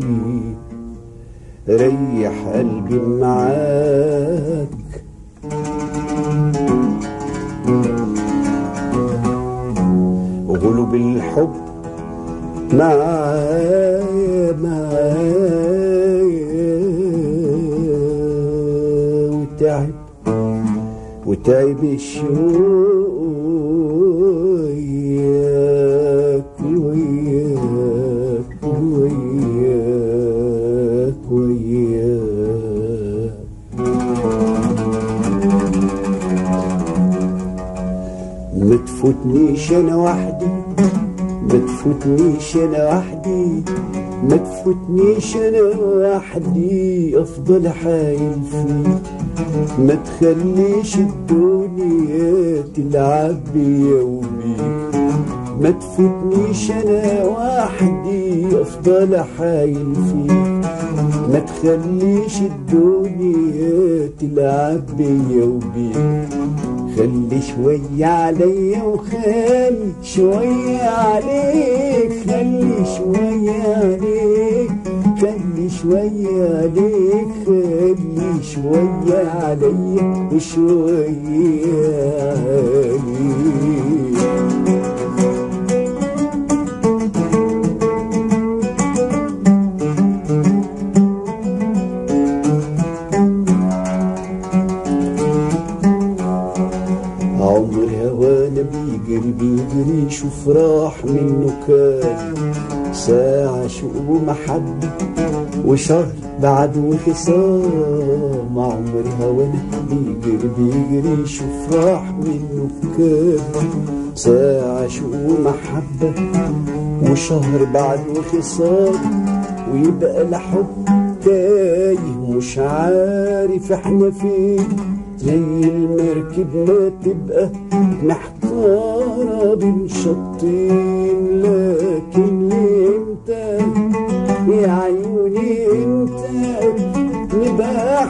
ريح قلبي معاك غلب الحب معايا معايا وتعب وتعب الشوق وياك وياك وياك وياك ما تفوتنيش انا وحدي ما تفوتنيش انا وحدي ما تفوتنيش انا وحدي افضل حايل فيك ما تخليش الدنيا تلعب بيا وبيك ما تفوتنيش انا وحدي افضل حايل فيك ما تخليش الدنيا تلعب بيا وبيك خلي شوية عليا وخلي شوية عليك خلي شوية عليك خلي شوية عليك خلي شوية عليا وشوية عليك عمر هوانا بيجري بيجري شوف راح منه كان ساعة شوق ومحبة وشهر بعد وخصام عمر هوانا بيجري بيجري شوف راح منه كان ساعة شوق ومحبة وشهر بعد وخصام ويبقى الحب تايه مش عارف احنا فين زي المركب ما تبقى محتارة بين شطين لكن امتى يا عيوني امتى نبقى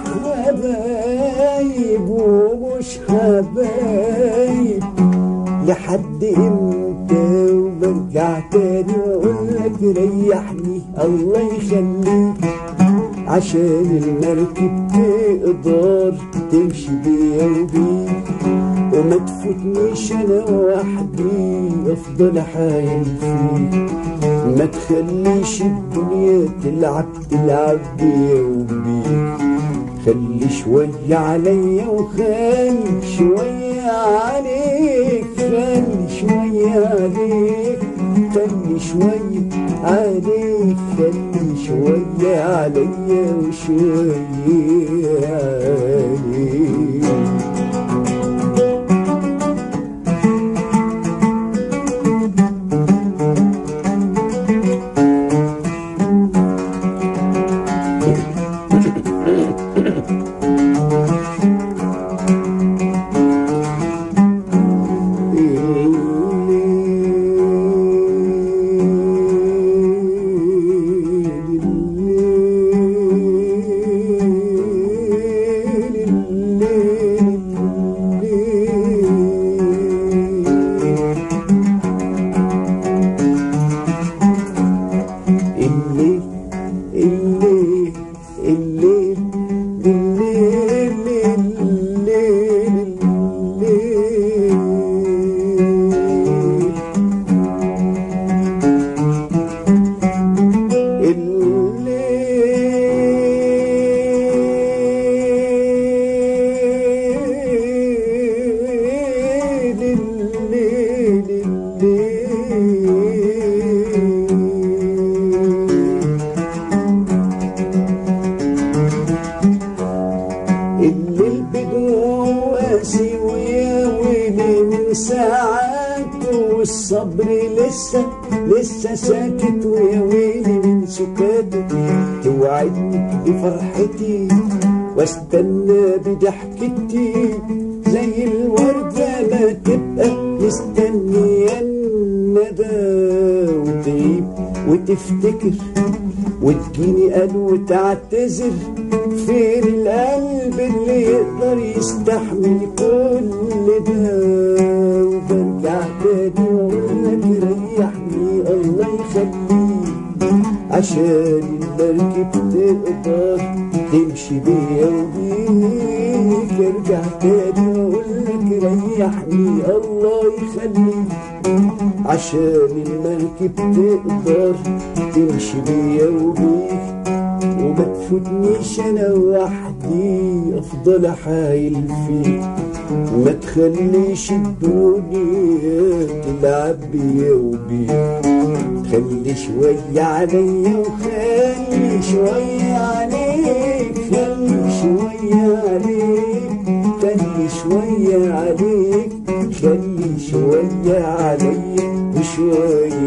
حبايب ومش حبايب لحد امتى وبرجع تاني واقول لك ريحني الله يخليك عشان المركب تقدر تمشي بيا وبيك وما تفوتنيش انا وحدي افضل حايل فيك ما تخليش الدنيا تلعب تلعب بيا وبيك خلي شوية عليا وخلي شوية عليك خلي شوية عليك خلي شوية عليك خلي شوية عليا وشوية عليك الليل الليل الليل الليل الليل الليل الليل الليل الليل بدموع قاسي ويا ويلي من ساعات والصبر لسه لسه ساكت ويا ويلي من سكاته توعدني بفرحتي واستنى بضحكتي زي الوردة ما تبقى مستنية الندى وتغيب وتفتكر وتجيني قال وتعتذر فين القلب اللي يقدر يستحمل كل ده وبرجع تاني واقول لك ريحني الله يخليك عشان المركب تقدر تمشي بيا وبيك ارجع تاني واقولك ريحني الله يخليك عشان المركب تقدر تمشي بيا وبيك وما تفوتنيش انا وحدي افضل احايل فيك ما تخليش الدنيا تلعب بيا وبيك خلي شوية عليا وخلي شوية عليك خلي شوية عليك خلي شوية عليك خلي شوية عليا وشوية